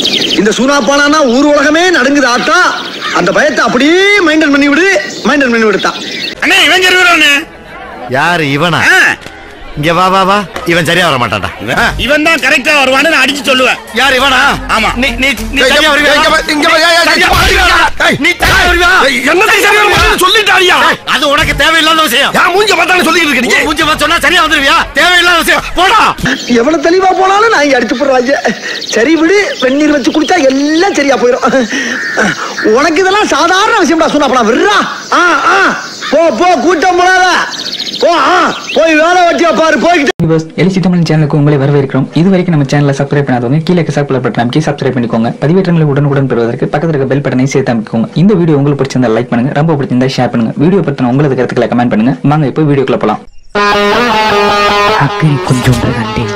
இந்த சூனா பானானா ஊர் உலகமே நடுங்குது ஆத்தா அந்த பயத்தை அப்படியே மெயின்டைன் பண்ணி விடு மெயின்டைன் பண்ணி விடுத்தா அண்ணே இவன் இருக்கிறானே யாரு இவனா இங்க வா வா வா இவன் சரியா வர மாட்டான்டா ஆ, இவன் தான் கரெக்டா வருவான்னு நான் அடிச்சு சொல்லுவேன் யார் இவனா ஆமா. நீ நீ நீ ஏய், சரியா வருவியா இங்க வா, இங்க வா, ஏய், ஏய், சரியா இங்க வா, வருவியா? ஏய், நீ சரியா வருவியா என்னத்தை சரியா வரமாட்டேன்னு சொல்லிட்டாரியா ஏய், அது உனக்கு தேவையில்லாத விஷயம் யா மூஞ்ச பார்த்தானே சொல்லிட்டு இருக்க நீ மூஞ்சி பார்த்து சொன்னா சரியா வந்துருவியா தேவையில்லாத விஷயம் போடா எவ்வளவு தெளிவா போனாலும் நான் இங்க அடிச்சு போடுறாங்க சரி விடு வெந்நீர் வச்சு குடிச்சா எல்லாம் சரியா போயிடும் உனக்கு இதெல்லாம் சாதாரண விஷயம்டா சொன்னா அப்ப விடுறா ஆ ஆ போ போ கூட்டம் போடாத போ ஆ போய் வேலை வெட்டியா பாரு போய்கிட்டு வியூவர்ஸ் எலிசி தமிழ் சேனலுக்கு உங்களை வரவேற்கிறோம் இது வரைக்கும் நம்ம சேனலை சப்ஸ்கிரைப் பண்ணாதவங்க கீழே சப்ஸ்கிரைப் பட்டன் அமைக்கி சப்ஸ்கிரைப் பண்ணிக்கோங்க பதிவேற்றங்களை உடனுக்குடன் பெறுவதற்கு பக்கத்தில் இருக்க பெல் பட்டனை சேர்த்து அமைக்கோங்க இந்த வீடியோ உங்களுக்கு பிடிச்சிருந்தா லைக் பண்ணுங்க ரொம்ப பிடிச்சிருந்தா ஷேர் பண்ணுங்க வீடியோ பத்தின உங்களது கருத்துக்களை கமெண்ட் பண்ணுங்க வாங்க இப்போ வீடியோக்குள்ள போலாம் அக்கறை கொஞ்சொன்று கண்டேன்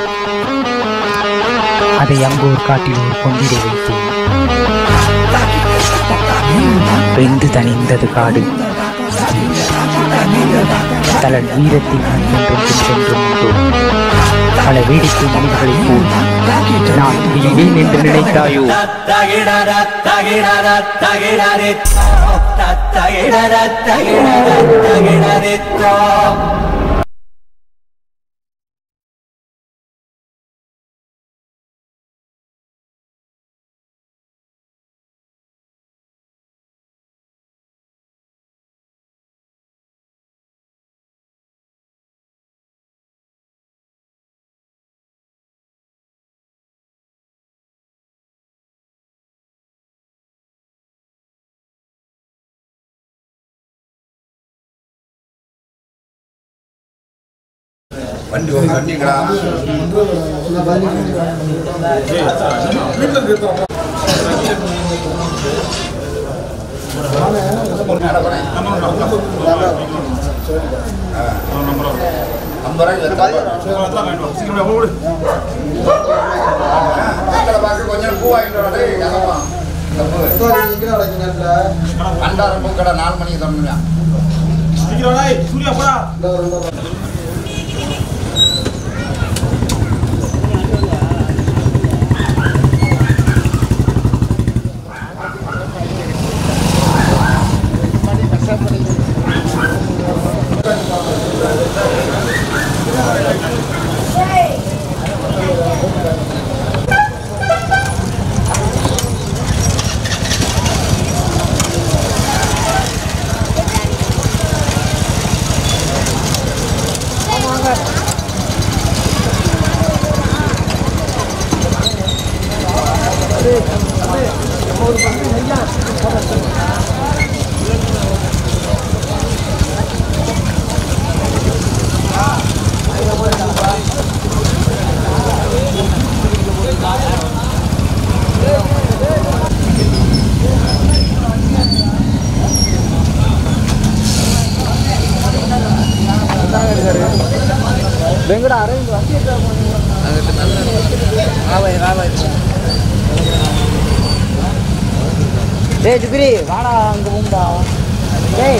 அதை அங்கோர் காட்டில் ஒரு பொந்திட வைத்தேன் வெந்து தணிந்தது காடு தலன் வீரத்தின் என்றும் சென்றும் உண்டோ பல வேடிக்கை மனிதர்களைப் போல் நான் துணிவேன் என்று நினைத்தாயோ டேய் ஜிகிரி வாடா அங்க போம்பா டேய்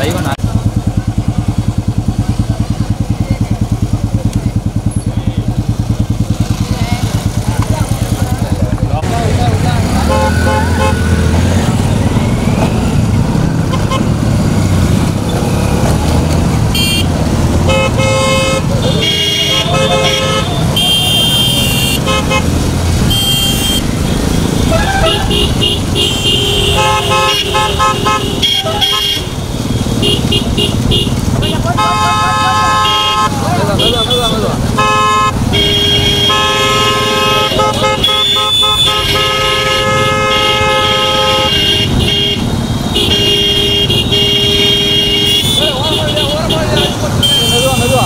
சைவன் மெதுவா மெதுவா மெதுவா மெதுவா மெதுவா மெதுவா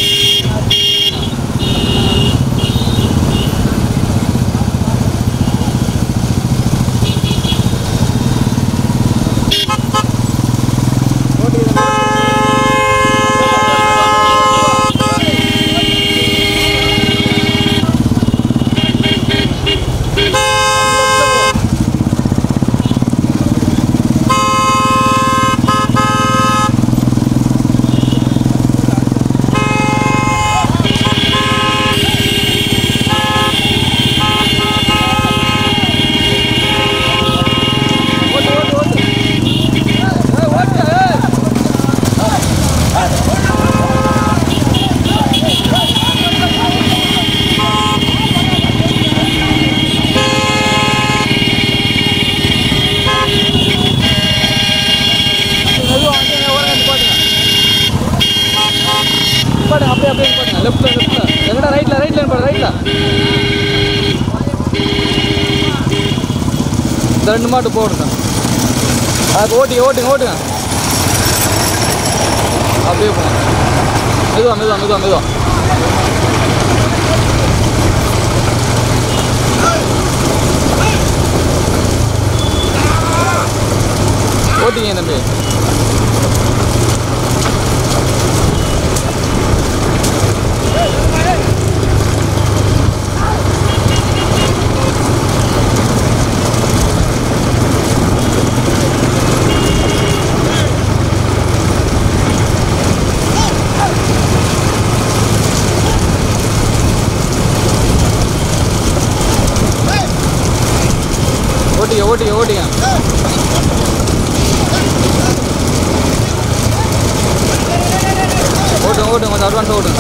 மெதுவா வந்து ஓரம் நிப்பாட்டுங்க நிப்பாட்டுங்க அப்படியே அப்படியே நிப்பாட்டுங்க லெஃப்ட்ல லெஃப்ட்ல எங்கடா ரைட்ல ரைட்ல நிப்பாடு ரைட்ல இந்த ரெண்டு மாட்டு போடுங்க அது ஓட்டிங்க ஓட்டுங்க ஓட்டுங்க அப்படியே போங்க மெதுவா மெதுவா மெதுவா மெதுவா ஓட்டிங்க தம்பி ஓட்டிங்க ஓட்டிங்க ஓட்டிங்க ஓட்டுங்க ஓட்டுங்க கொஞ்சம் அட்வான்ஸாக ஓட்டுங்க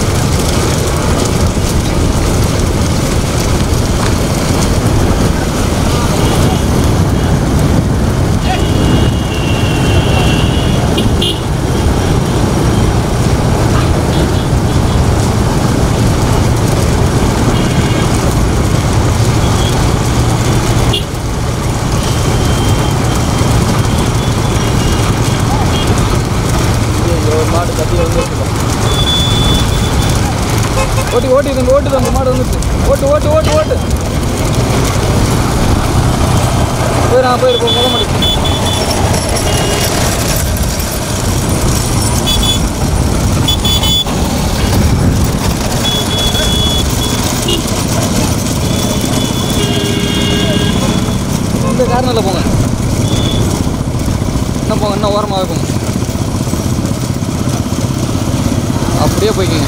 ஐயோ, ஒரு மாடு கத்தியில் வந்துருச்சு ஓட்டி ஓட்டி தம்பி ஓட்டு தம்பி மாடு வந்துருச்சு ஓட்டு ஓட்டு ஓட்டு ஓட்டு போயிடா போயிரு முத மாடி இந்த காரணத்தில் போங்க இன்னும் போங்க இன்னும் ஓரமாக போங்க அப்படியே போய்க்கிங்க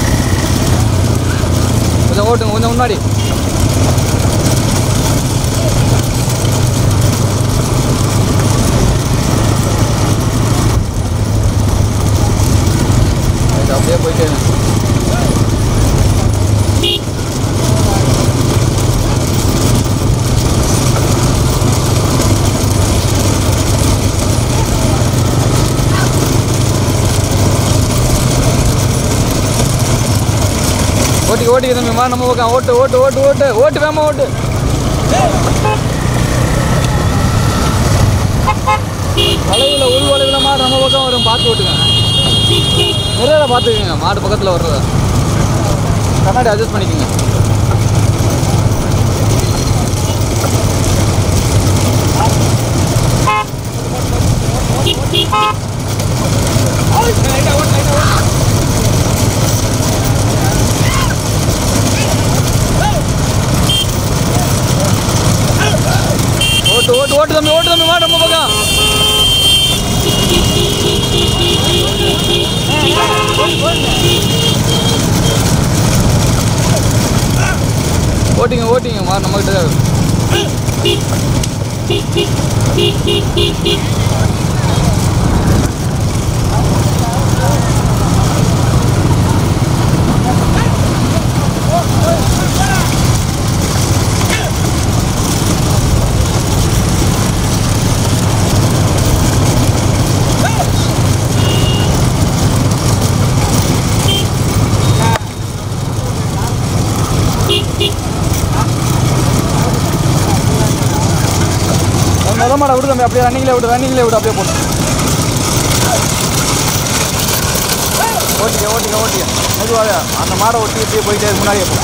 கொஞ்சம் ஓட்டுங்க கொஞ்சம் முன்னாடி ரைட், அப்படியே போயிட்டே இருங்க. ஓட்டி ஓட்டி தம்பி மா நம்ம பக்கம் ஓட்டு ஓட்டு ஓட்டு ஓட்டு ஓட்டு வேமா ஓட்டு வளைவில் உள் வளைவில் மாடு நம்ம பக்கம் வரும் பார்த்து ஓட்டுங்க நிறைய பார்த்துக்குங்க மாடு பக்கத்தில் வர்றத கண்ணாடி அட்ஜஸ்ட் பண்ணிக்கோங்க ஓட்டு ஓட்டு ஓட்டு தம்பி ஓட்டு தம்பி மாடு நம்ம பக்கம் ஓட்டிங்க ஓட்டிங்க மாடு நம்மகிட்ட தான் இருக்கு. முத மாடை விடு தம்பி அப்படியே ரன்னிங்லேயே விடு ரன்னிங்லேயே விடு அப்படியே போட்டு ஓட்டிக்க ஓட்டிக்க ஓட்டிக்க மெதுவாக அந்த மாடை ஒட்டி இப்படியே போயிட்டே இருக்கு, முன்னாடியே போ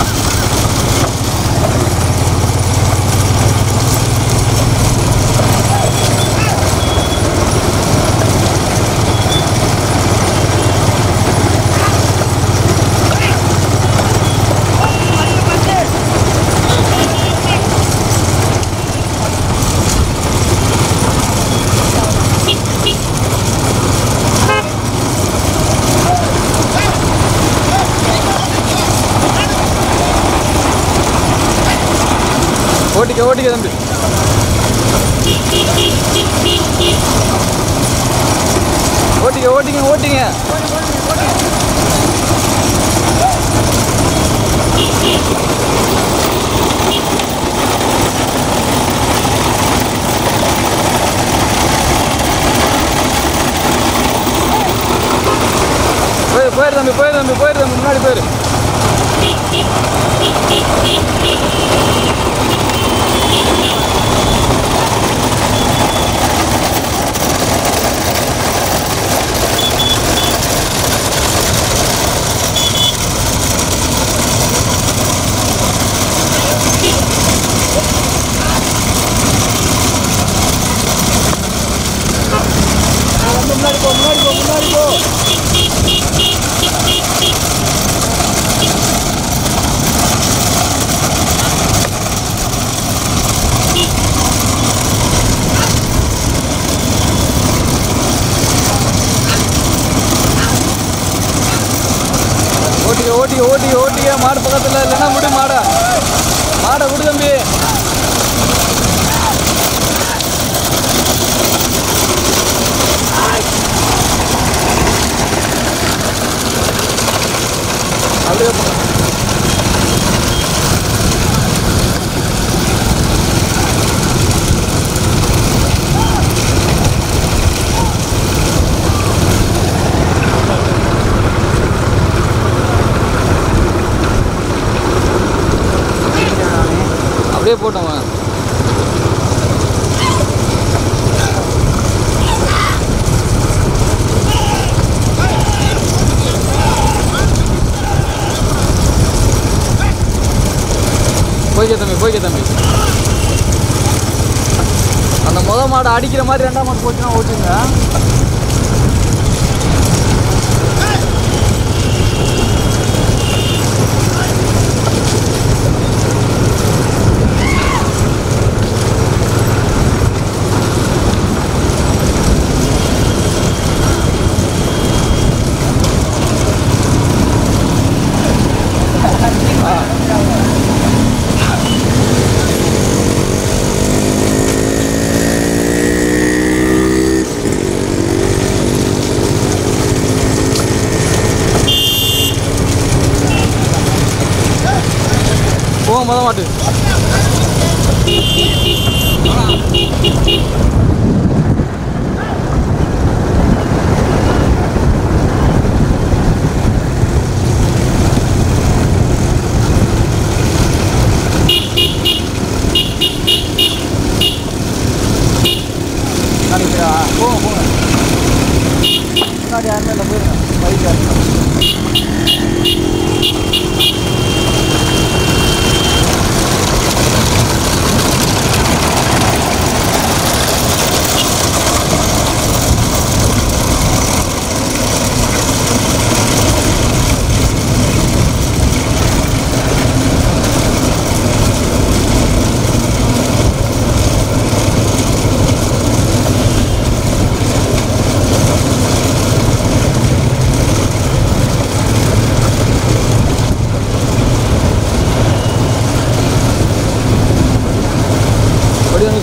ஓட்டிக்க ஓட்டிக்க தம்பி ஓட்டிக்க ஓட்டிங்க ஓட்டிங்க போயிரு போயிரு தம்பி போயிரு தம்பி போயிரு தம்பி முன்னாடி போயிரு முன்னாடி போ முன்னாடி போ முன்னாடி போ ஓட்டிக்க ஓட்டிக்க ஓட்டிக்க ஓட்டிக்க மாடு பக்கத்தில் இல்லைன்னா விடு மாடை மாடை விடு தம்பி அப்படியே போ. அப்படியே போட்டோம் வாங்க. போய்க்க தம்பி போய்க்க தம்பி அந்த முத மாடை அடிக்கிற மாதிரி ரெண்டாம் மாடு போச்சுன்னா ஓட்டுங்க போவோம் முத மாட்டு நினைக்கிறா போங்க போங்க முன்னாடி யாருமே இல்லை போயிருங்க பைக் யாருமே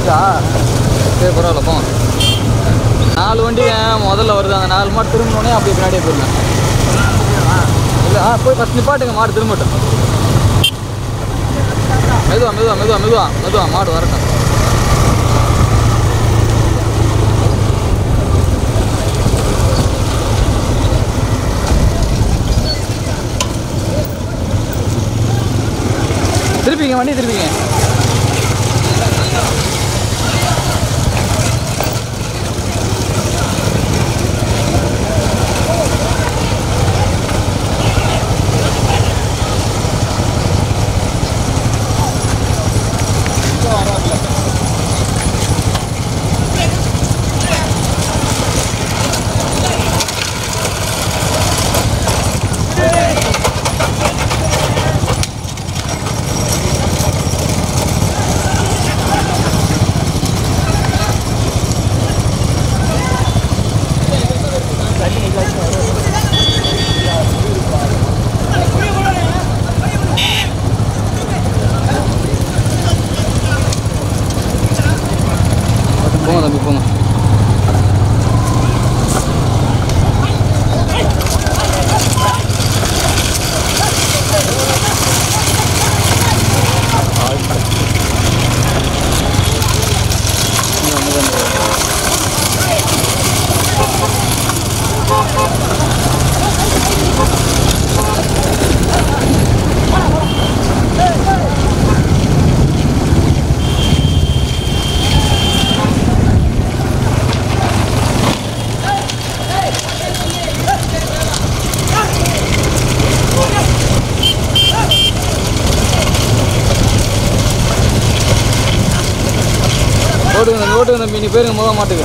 இருக்கா சரி பரவாயில்ல போங்க நாலு வண்டி முதல்ல வருது அந்த நாலு மாடு திரும்பினோடனே அப்படியே பின்னாடியே போயிருங்க இல்லை ஆ போய் ஃபஸ்ட் நிப்பாட்டுங்க மாடு திரும்பட்டும் மெதுவா மெதுவா மெதுவா மெதுவா மெதுவா மாடு வரட்டும் திருப்பிங்க வண்டி திருப்பிங்க போங்க தம்பி போங்க ஓட்டுங்க தம்பி ஓட்டுங்க தம்பி நீ பேருங்க முத மாட்டுக்கு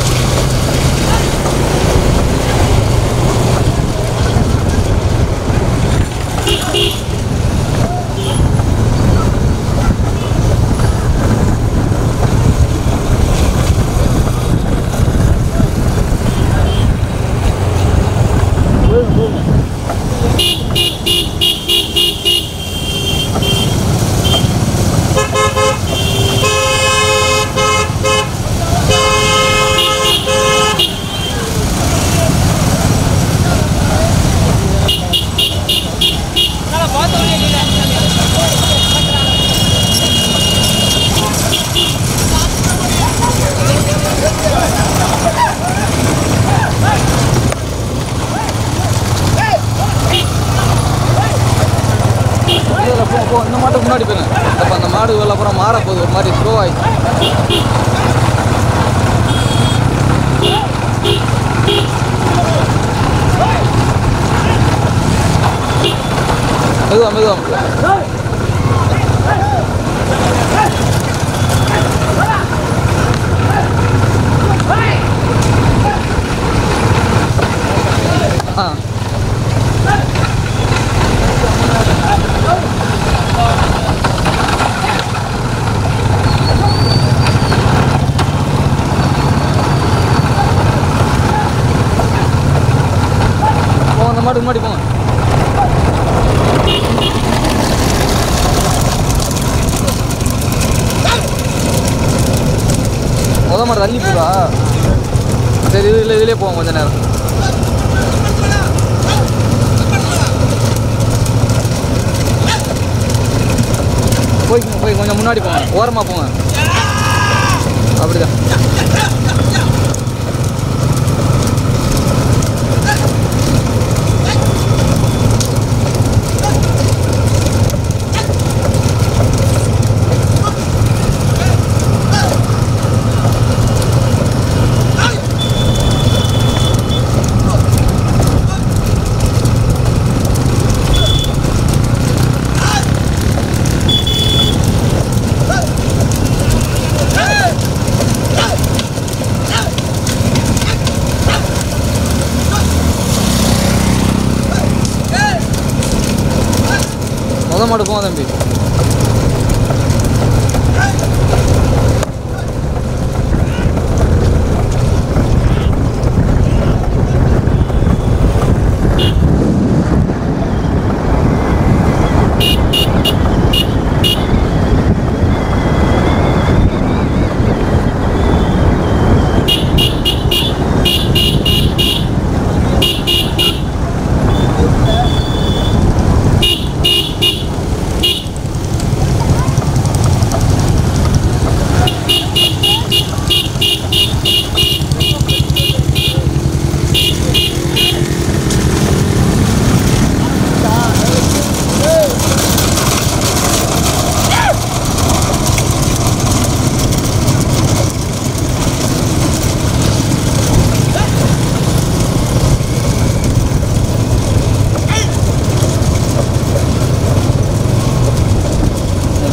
இதில் போ போ இந்த மாட்டுக்கு முன்னாடி போயிருங்க அப்போ அந்த மாடு வெளில அப்புறம் மாற போகுது ஒரு மாதிரி ஸ்லோ ஆகி மெதுவா மெதுவா மெதுவா ஆ போங்க அந்த மாட்டுக்கு முன்னாடி போங்க முத மாடு தள்ளி போதா சரி இதில் இதுலேயே போவோம் கொஞ்ச நேரம் போய்க்குங்க போய் கொஞ்சம் முன்னாடி போங்க ஓரமாக போங்க அப்படிதான் முத மாடு போங்க தம்பி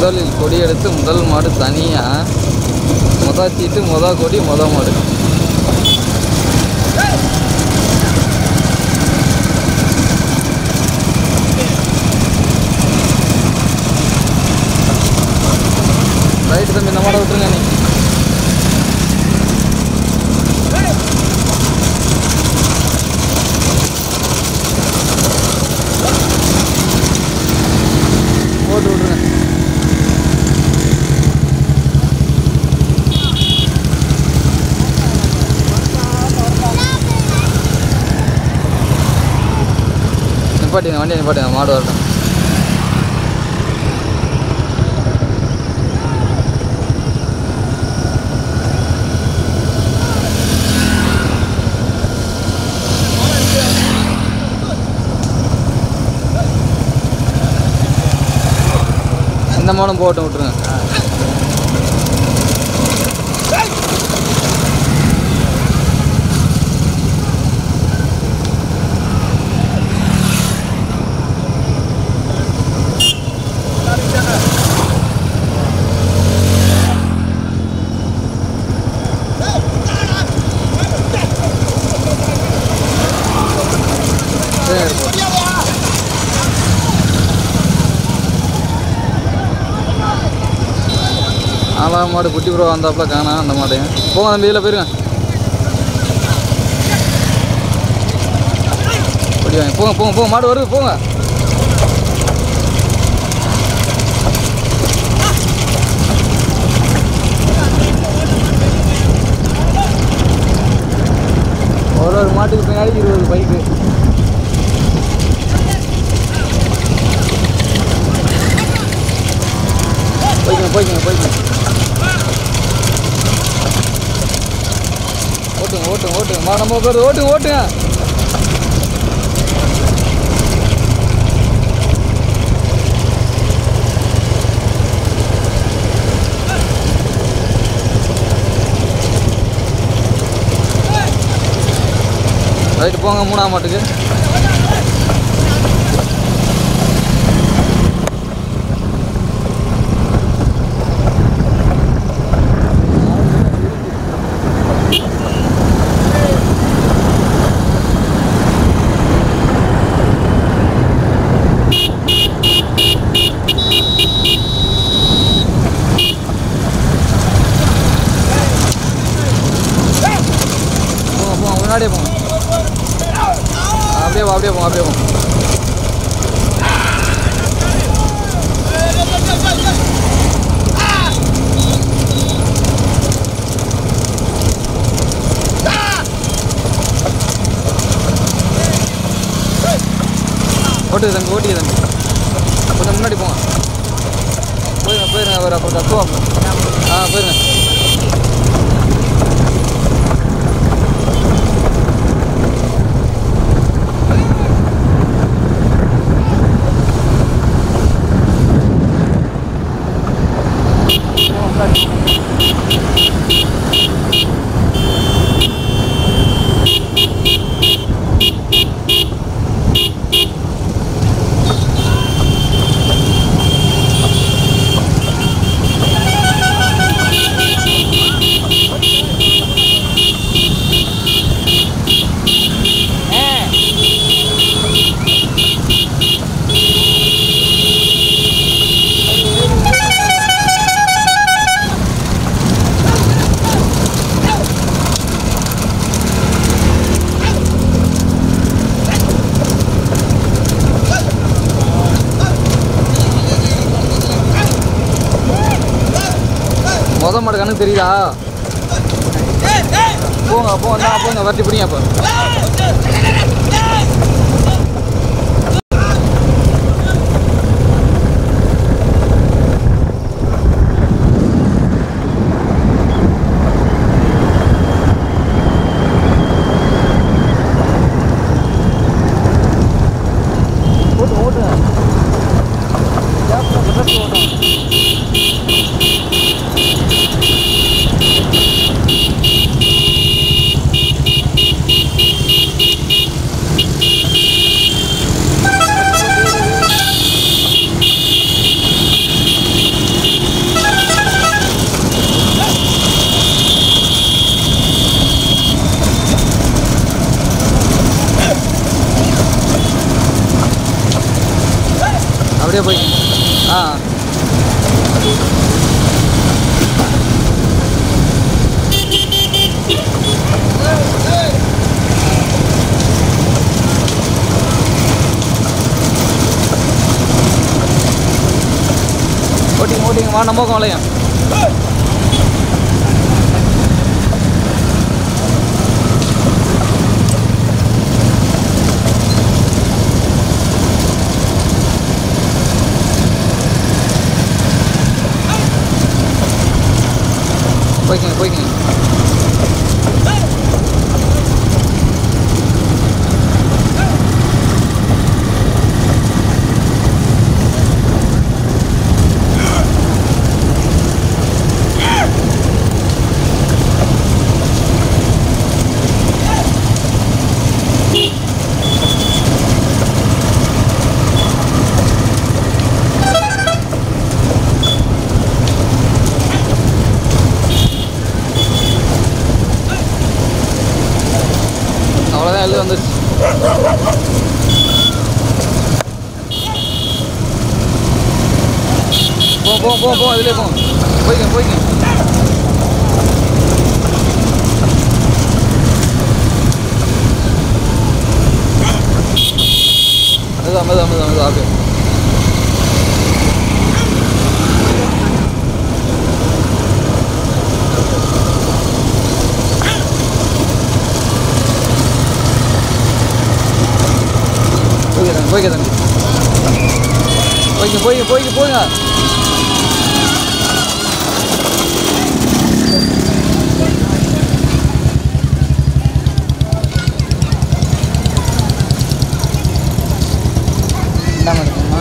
முதலில் கொடி எடுத்து முதல் மாடு தனியாக மொதல் சீட்டு மொதல் கொடி மொதல் மாடு ரைட்டு தம்பி இந்த மாடை விட்டுருங்க நீ போட்டு விட்ருங்க நிப்பாட்டிங்க வண்டியை நிப்பாட்டிங்க மாடு வரட்டும் இந்த மாடும் போட்டு விட்ருங்க சரி போ. நாலாம் மாடு குட்டி ப்ரோ வந்தாப்புல காணா அந்த மாட்டையும் போங்க தம்பி இதில் போயிருங்க குட்டி வாங்க போங்க போங்க போங்க மாடு வருது போங்க ஒரு ஒரு மாட்டுக்கு பின்னாடி இருபது பைக்கு போய்க்கங்க போய்க்கங்க போய்க்கங்க ஓட்டுங்க ஓட்டுங்க ஓட்டுங்க மா நம்ம பேர் ஓட்டுங்க ஓட்டுங்க ரைட்டு போங்க மூணாம் மாட்டுக்கு போங்க போங்க முன்னாடியே போங்க அப்படியே போ அப்படியே போங்க அப்படியே போங்க ஓட்டுது தம்பி ஓட்டிக்கு தம்பி கொஞ்சம் முன்னாடி போங்க போயிருங்க போயிருங்க அவர் அப்புறம் கத்துவோம் ஆ போயிருங்க மொத மாடு கணக்கு தெரியுதா போங்க போங்க நான் போங்க வரட்டி பிடிங்க அப்போ ஓட்டு ஓட்டுங்க கேப்ல மிதந்து ஓட்டுங்க அப்படியே போய் ஆ ஓட்டிங்க ஓட்டிங்க வா நம்ம பக்கம் வளையம் போய்க்கிங்க போய்க்கிங்க அவ்வளோதான் எழுதி வந்துருச்சு போ போ போ போ அதிலே போ போய்க்க போய்க்க மெதுவா மெதுவா மெதுவா மெதுவா அப்படியே போய்க்க போய்க்க தம்பி போய்க்க போய்க்க போய்க்க போங்க இந்தாம இருக்குமா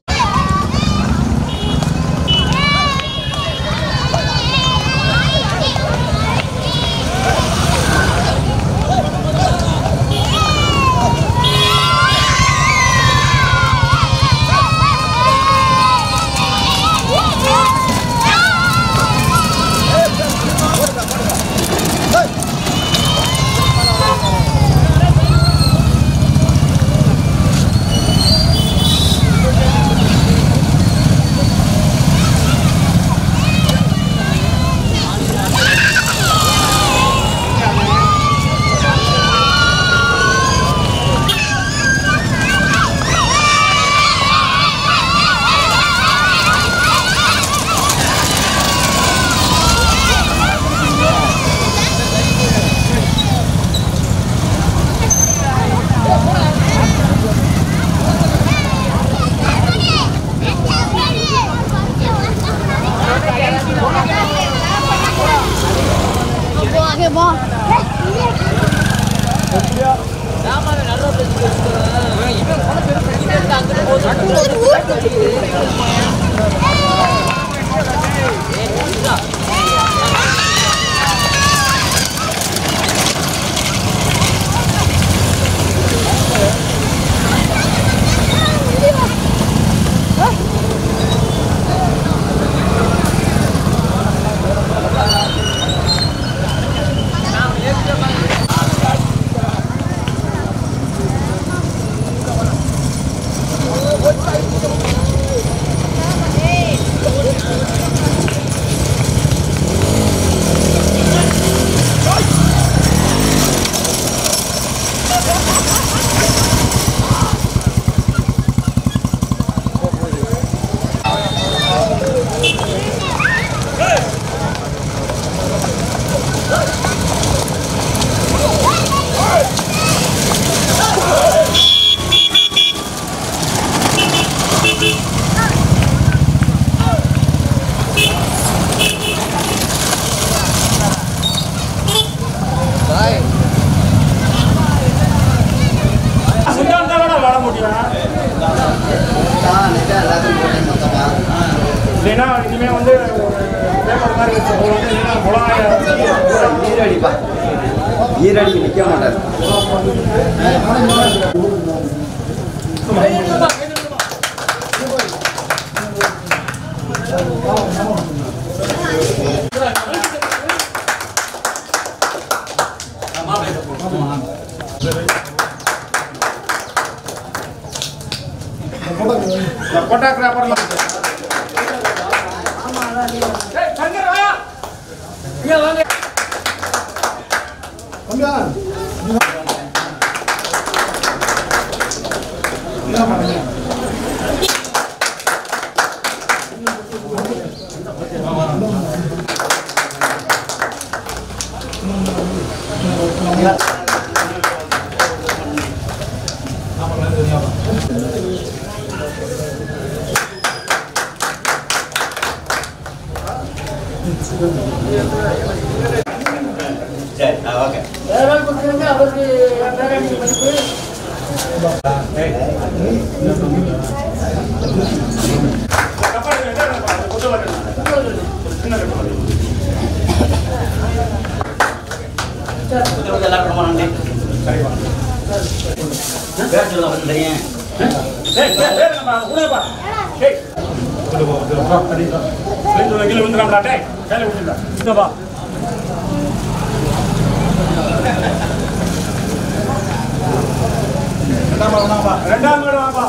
இல்லைன்னா இனிமேல் வந்து ஒரு பேப்பர் மாதிரி வச்சு போடுவாங்க இல்லைன்னா முழாய ஈரடிப்பா ஈரடிக்கு நிற்க மாட்டார் போட்டோகிராஃபர்லாம் ஏய், சங்கர் வாயா. இங்க வாங்க. ஏய், ஏய், ஏய், நம்ம உள்ள பா. ஏய். உள்ள போ, உள்ள போ. அடி. கீழே கீழே விழுந்துடாமடா, டேய். கீழே விழுந்துடா. இங்க வா. ரெண்டாம் மாடு வாப்பா. ரெண்டாம் மாடு வாப்பா.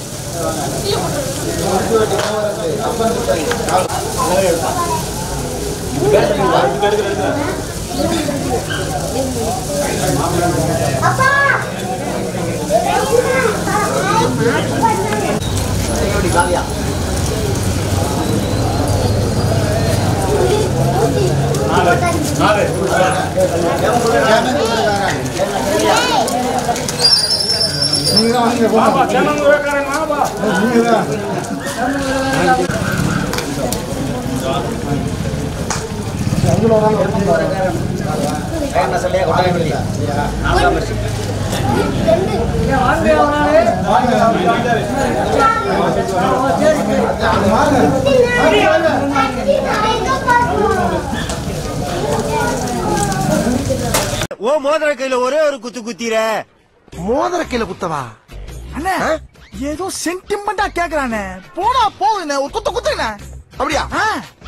நாலு. வாப்பா, சேமன் விவேகானந்தன் வாப்பா. ஓ மோதிர கையில ஒரே ஒரு குத்து குத்திர மோதிர கையில குத்தவா அண்ணா ஏதோ சென்டிமெண்டா கேக்குறானே போனா போகுதுண்ணே ஒரு குத்து குத்துண்ணே அப்படியா ஆ